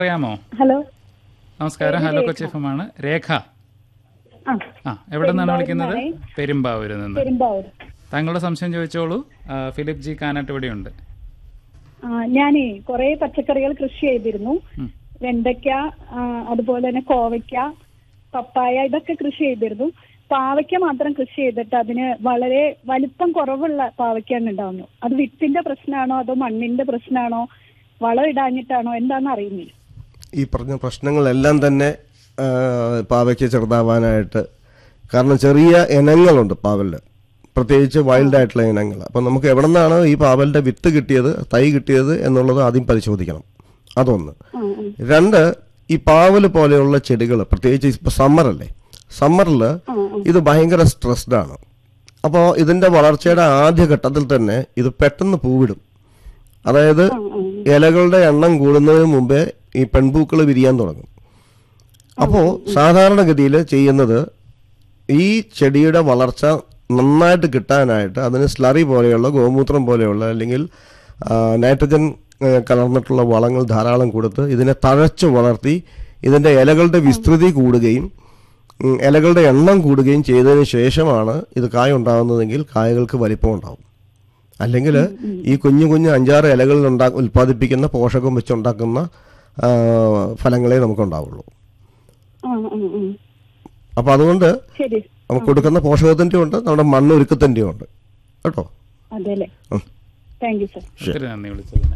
അറിയാമോ ഹലോ നമസ്കാരം hello Kochi F M ആണ് രേഖ ആ ആ എവിടെ നിന്നാണ് വിളിക്കുന്നത് പെരുമ്പാവൂരിൽ പെരുമ്പാവൂരിൽ നിന്ന് പെരുമ്പാവൂർ താങ്കളുടെ സംശയം ചോദിച്ചോളൂ ആ, ഫിലിപ്പ് ജി കാനാട്ട് ഇവിടെയുണ്ട് ആ, ഞാനേ കുറെ പച്ചക്കറികൾ കൃഷി ചെയ്തിരുന്നു ഉം. വെണ്ടയ്ക്ക ആ, അതുപോലെ തന്നെ കോവയ്ക്ക പപ്പായ ഇതൊക്കെ കൃഷി ചെയ്തിരുന്നു പാവയ്ക്ക മാത്രം കൃഷി ചെയ്തിട്ട് അതിന് വളരെ വലിപ്പം കുറവുള്ള പാവയ്ക്കാണ് ഉണ്ടാവുന്നു അത് വിത്തിന്റെ പ്രശ്നമാണോ അതോ മണ്ണിന്റെ പ്രശ്നമാണോ വളം ഇടാഞ്ഞിട്ടാണോ എന്താണെന്ന് അറിയുന്നില്ല ഈ പറഞ്ഞ പ്രശ്നങ്ങളെല്ലാം തന്നെ ആ, പാവയ്ക്ക് ചെറുതാവാനായിട്ട് കാരണം ചെറിയ ഇനങ്ങളുണ്ട് പാവലിൽ പ്രത്യേകിച്ച് വൈൽഡ് ആയിട്ടുള്ള ഇനങ്ങൾ അപ്പം നമുക്ക് എവിടെ നിന്നാണ് ഈ പാവലിൻ്റെ വിത്ത് കിട്ടിയത് തൈ കിട്ടിയത് എന്നുള്ളത് ആദ്യം പരിശോധിക്കണം അതൊന്ന് ആ, ആ. രണ്ട് ഈ പാവൽ പോലെയുള്ള ചെടികൾ പ്രത്യേകിച്ച് ഇപ്പോൾ സമ്മറല്ലേ സമ്മറിൽ ഇത് ഭയങ്കര സ്ട്രെസ്ഡ് ആണ് അപ്പോൾ ഇതിൻ്റെ വളർച്ചയുടെ ആദ്യ ഘട്ടത്തിൽ തന്നെ ഇത് പെട്ടെന്ന് പൂവിടും അതായത് ഇലകളുടെ എണ്ണം കൂടുന്നതിന് മുമ്പേ ഈ പെൺപൂക്കൾ വിരിയാൻ തുടങ്ങും അപ്പോൾ സാധാരണഗതിയിൽ ചെയ്യുന്നത് ഈ ചെടിയുടെ വളർച്ച നന്നായിട്ട് കിട്ടാനായിട്ട് അതിന് സ്ലറി പോലെയുള്ള ഗോമൂത്രം പോലെയുള്ള അല്ലെങ്കിൽ ആ, നൈട്രജൻ ആ, കലർന്നിട്ടുള്ള വളങ്ങൾ ധാരാളം കൊടുത്ത് ഇതിനെ തഴച്ചു വളർത്തി ഇതിൻ്റെ ഇലകളുടെ വിസ്തൃതി കൂടുകയും ഉം, ഇലകളുടെ എണ്ണം കൂടുകയും ചെയ്തതിന് ശേഷമാണ് ഇത് കായ ഉണ്ടാകുന്നതെങ്കിൽ കായകൾക്ക് വലിപ്പം ഉണ്ടാവും അല്ലെങ്കിൽ ഈ കുഞ്ഞു കുഞ്ഞു അഞ്ചാറ് ഇലകളിൽ ഉണ്ടാ ഉൽപ്പാദിപ്പിക്കുന്ന പോഷകം വെച്ചുണ്ടാക്കുന്ന ആ, ഫലങ്ങളെ നമുക്കുണ്ടാവുള്ളൂ ആ, ആ, ആ. അപ്പോൾ അതുകൊണ്ട് ശരി നമുക്ക് കൊടുക്കുന്ന പോഷകത്തിൻ്റെ ഉണ്ട് നമ്മുടെ മണ്ണ് ഒരുക്കത്തിൻ്റെ ഉണ്ട് കേട്ടോ അതെല്ലേ ഉം. താങ്ക് യു സർ ഒത്തിരി നന്ദി വിളിച്ചതിന്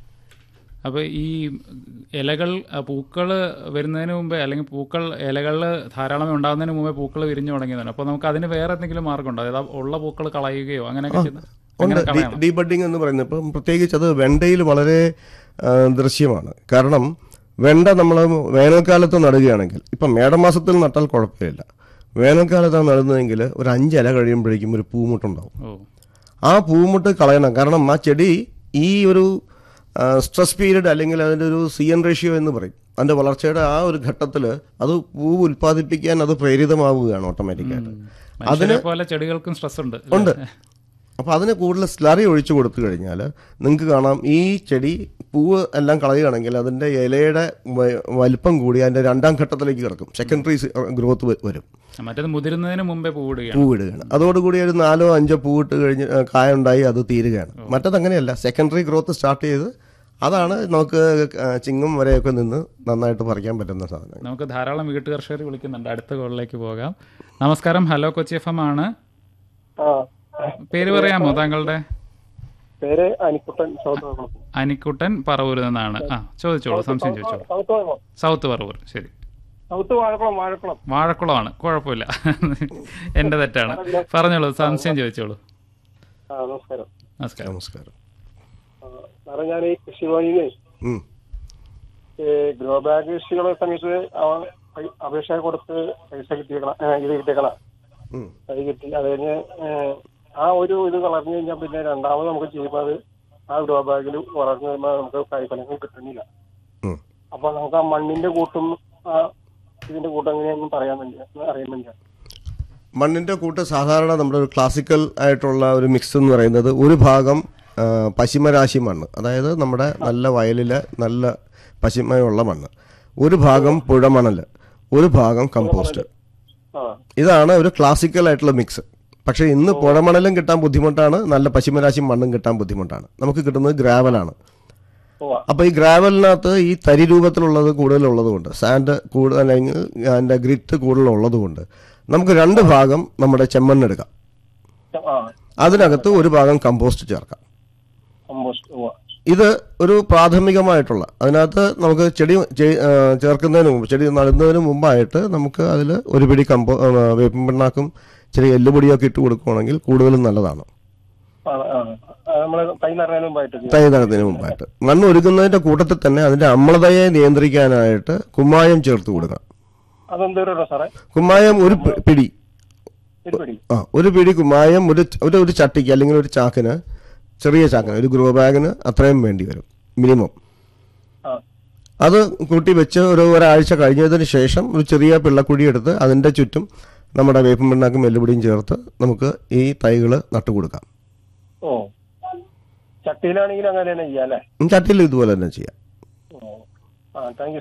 അപ്പോൾ ഈ ഇലകൾ പൂക്കൾ വരുന്നതിന് മുമ്പേ അല്ലെങ്കിൽ പൂക്കൾ ഇലകളിൽ ധാരാളം ഉണ്ടാകുന്നതിന് മുമ്പേ പൂക്കൾ വിരിഞ്ഞു തുടങ്ങിയതാണ് അപ്പോൾ നമുക്ക് അതിന് വേറെ എന്തെങ്കിലും മാർഗമുണ്ടോ അതായത് ആ ഉള്ള പൂക്കൾ കളയുകയോ അങ്ങനെയൊക്കെ ചെയ്യുന്ന ഉണ്ട് അങ്ങനെ കളയണം ഡീബഡിങ് എന്ന് പറയുന്നത് ഇപ്പം പ്രത്യേകിച്ച് അത് വെണ്ടയിൽ വളരെ ആ, ദൃശ്യമാണ് കാരണം വെണ്ട നമ്മൾ വേനൽക്കാലത്ത് നടുകയാണെങ്കിൽ ഇപ്പം മേടമാസത്തിൽ നട്ടാൽ കുഴപ്പമില്ല വേനൽക്കാലത്താണ് നടുന്നതെങ്കിൽ ഒരു അഞ്ച് ഇല കഴിയുമ്പോഴേക്കും ഒരു പൂമുട്ടുണ്ടാവും ഓ ആ പൂമുട്ട് കളയണം കാരണം ആ ചെടി ഈ ഒരു സ്ട്രെസ് പീരീഡ് അല്ലെങ്കിൽ അതിൻ്റെ ഒരു സി എൻ റേഷ്യോ എന്ന് പറയും അതിൻ്റെ വളർച്ചയുടെ ആ ഒരു ഘട്ടത്തിൽ അത് പൂവ് ഉൽപ്പാദിപ്പിക്കാൻ അത് പ്രേരിതമാവുകയാണ് ഓട്ടോമാറ്റിക്കായിട്ട് മനുഷ്യരെ പോലെ ചെടികൾക്കും സ്ട്രെസ് ഉണ്ട് അല്ലേ? ഉണ്ട് അപ്പോൾ അതിന് കൂടുതൽ സ്ലറി ഒഴിച്ചു കൊടുത്തു കഴിഞ്ഞാൽ നിങ്ങൾക്ക് കാണാം ഈ ചെടി പൂവ് എല്ലാം കളയുകയാണെങ്കിൽ അതിൻ്റെ ഇലയുടെ വ- വലിപ്പം കൂടി അതിൻ്റെ രണ്ടാം ഘട്ടത്തിലേക്ക് കിടക്കും സെക്കൻഡറി ഗ്രോത്ത് വരും മറ്റേത് മുതിരുന്നതിന് മുമ്പേ പൂവിടുകയാണ് പൂവിടുകയാണ് അതോടുകൂടി ഒരു നാലോ അഞ്ചോ പൂവിട്ട് കഴിഞ്ഞ് ആ, കായുണ്ടായി അത് തീരുകയാണ് മറ്റത് അങ്ങനെയല്ല സെക്കൻഡറി ഗ്രോത്ത് സ്റ്റാർട്ട് ചെയ്ത് അതാണ് നമുക്ക് ആ, ചിങ്ങം വരെയൊക്കെ നിന്ന് നന്നായിട്ട് പറിക്കാൻ പറ്റുന്ന സാധനം നമുക്ക് ധാരാളം വീട്ടു കർഷകർ വിളിക്കുന്നുണ്ട് അടുത്ത കോളിലേക്ക് പോകാം നമസ്കാരം ഹലോ കൊച്ചി എഫ് എം ആണ് ആ പേര് പറയാമോ താങ്കളുടെ പേര് അനിക്കുട്ടൻ സൗത്ത് വാഴക്കുളം. അനിക്കുട്ടൻ പറവൂരിൽ നിന്നാണ് ആ ചോദിച്ചോളൂ സംശയം ചോദിച്ചോളൂ സൗത്ത് വാഴക്കുളം. സൗത്ത് പറവൂർ ശരി സൗത്ത് വാഴക്കുളം വാഴക്കുളം വാഴക്കുളമാണ് കുഴപ്പമില്ല എൻ്റെ തെറ്റാണ് പറഞ്ഞോളൂ സംശയം ചോദിച്ചോളൂ ആ നമസ്കാരം നമസ്കാരം നമസ്കാരം ആ, സാറേ ഞാൻ ഈ കൃഷിഭവനിന്ന് ഉം. ഈ ഗ്രോ ബാഗ് കൃഷികളുടെ സമയത്ത് അവ- പൈ- അപേക്ഷ കൊടുത്ത് പൈസ കിട്ടിയേക്കണം ഏ, ഇത് കിട്ടിയേക്കണം ഉം. അത് കിട്ടി അത് കഴിഞ്ഞ് ഏ, ആ ഒരു ഇത് വളർന്നു കഴിഞ്ഞാൽ പിന്നെ രണ്ടാമത് നമുക്ക് ചെയ്യുന്നത് ആ ഗ്രോ ബാഗിൽ വളർന്നു കഴിയുമ്പോൾ നമുക്ക് കൈഫലങ്ങൾ കിട്ടുന്നില്ല ഉം. അപ്പൊ നമുക്ക് ആ മണ്ണിന്റെ കൂട്ടും ആ ഇതിന്റെ കൂട്ടും എങ്ങനെയാണെന്ന് പറയാൻ വേണ്ടി അറിയാൻ വേണ്ടിയാണ് മണ്ണിൻ്റെ കൂട്ട് സാധാരണ നമ്മുടെ ഒരു ക്ലാസിക്കൽ ആയിട്ടുള്ള ഒരു മിക്സ് എന്ന് പറയുന്നത് ഒരു ഭാഗം ആ, പശിമരാശി മണ്ണ് അതായത് നമ്മുടെ നല്ല വയലിലെ നല്ല പശിമയുള്ള മണ്ണ് ഒരു ഭാഗം പുഴമണൽ ഒരു ഭാഗം കമ്പോസ്റ്റ് ആ ഇതാണ് ഒരു ക്ലാസിക്കൽ ആയിട്ടുള്ള മിക്സ് പക്ഷേ ഇന്ന് പുഴമണലും കിട്ടാൻ ബുദ്ധിമുട്ടാണ് നല്ല പശിമരാശി മണ്ണും കിട്ടാൻ ബുദ്ധിമുട്ടാണ് നമുക്ക് കിട്ടുന്നത് ഗ്രാവലാണ് ഉവ്വ. അപ്പോൾ ഈ ഗ്രാവലിനകത്ത് ഈ തരി രൂപത്തിലുള്ളത് കൂടുതലുള്ളത് കൊണ്ട് സാൻഡ് കൂടുതൽ അല്ലെങ്കിൽ അതിൻ്റെ ഗ്രിറ്റ് കൂടുതലുള്ളത് കൊണ്ട് നമുക്ക് രണ്ട് ഭാഗം നമ്മുടെ ചെമ്മണ്ണെടുക്കാം ആ അതിനകത്ത് ഒരു ഭാഗം കമ്പോസ്റ്റ് ചേർക്കാം കമ്പോസ്റ്റ് ഉവ്വ. ഇത് ഒരു പ്രാഥമികമായിട്ടുള്ള അതിനകത്ത് നമുക്ക് ചെടി ചെ- ആ, ചേർക്കുന്നതിന് മുമ്പ് ചെടി നടുന്നതിന് മുമ്പായിട്ട് നമുക്ക് അതിൽ ഒരു പിടി കമ്പോ ആ, വേപ്പിൻ പിണ്ണാക്കും ചെറിയ എല്ലുപൊടിയൊക്കെ ഇട്ട് കൊടുക്കുകയാണെങ്കിൽ കൂടുതലും നല്ലതാണ് ആ, ആ. ആ, നമ്മള് തൈ നിറഞ്ഞതിന് മുമ്പായിട്ട് ചെയ്യും. തൈ നടുന്നതിന് മുമ്പായിട്ട് മണ്ണ് ഒരുക്കുന്നതിൻ്റെ കൂട്ടത്തിൽ തന്നെ അതിൻ്റെ അമ്ലതയെ നിയന്ത്രിക്കാനായിട്ട് കുമ്മായം ചേർത്ത് കൊടുക്കണം അതെന്തോരം സാറേ കുമ്മായം ഒരു പി- പിടി ഒരു പിടി ആ ഒരു പിടി കുമ്മായം ഒരു ഒരു ഒരു ചട്ടിക്ക് അല്ലെങ്കിൽ ഒരു ചാക്കിന് ചെറിയ ചാക്കിന് ഒരു ഗ്രോ ബാഗിന് അത്രയും വേണ്ടി വരും മിനിമം ആ അത് കൂട്ടി വെച്ച് ഒരു ഒരാഴ്ച കഴിഞ്ഞതിന് ശേഷം ഒരു ചെറിയ പിള്ളക്കുഴി എടുത്ത് അതിൻ്റെ ചുറ്റും നമ്മുടെ വേപ്പും പിണ്ണാക്കും എല്ലുപൊടിയും ചേർത്ത് നമുക്ക് ഈ തൈകൾ നട്ടുകൊടുക്കാം ഓ ചട്ടിയിലാണെങ്കിൽ അങ്ങനെ തന്നെ ചെയ്യാം അല്ലേ ചട്ടിയിൽ ഇതുപോലെ തന്നെ ചെയ്യാം ഓ ആ താങ്ക്